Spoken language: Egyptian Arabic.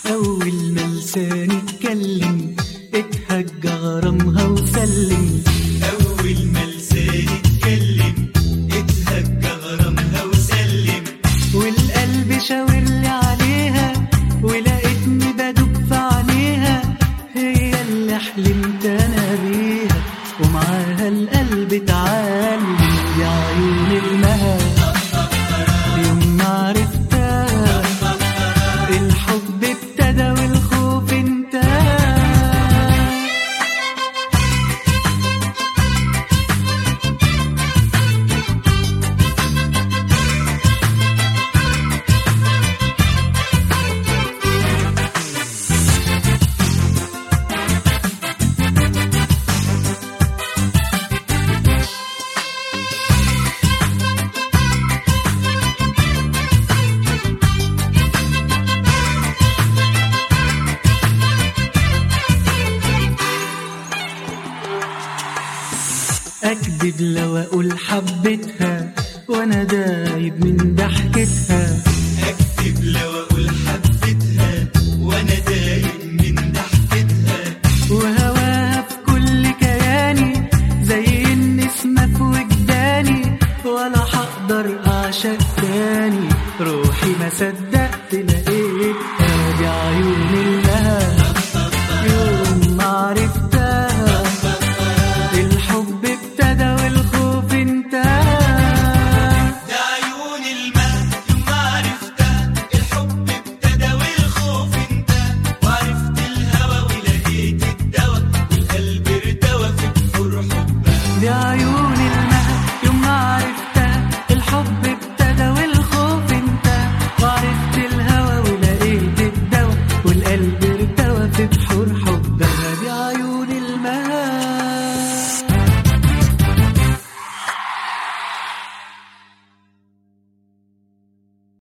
أول ما لساني اتكلم اتهج غرامها وسلم أول ما لساني اتكلم اتهج غرامها وسلم والقلب شاور لي عليها ولقيتني بدوب في عينيها هي اللي حلمت انا بيها ومعاها القلب اتعلم يا عيون المها يوم ما عرفتها الحب ابتدى والخوف انتهى أكذب لو أقول حبيتها وأنا دايب من ضحكتها أكتب لو أقول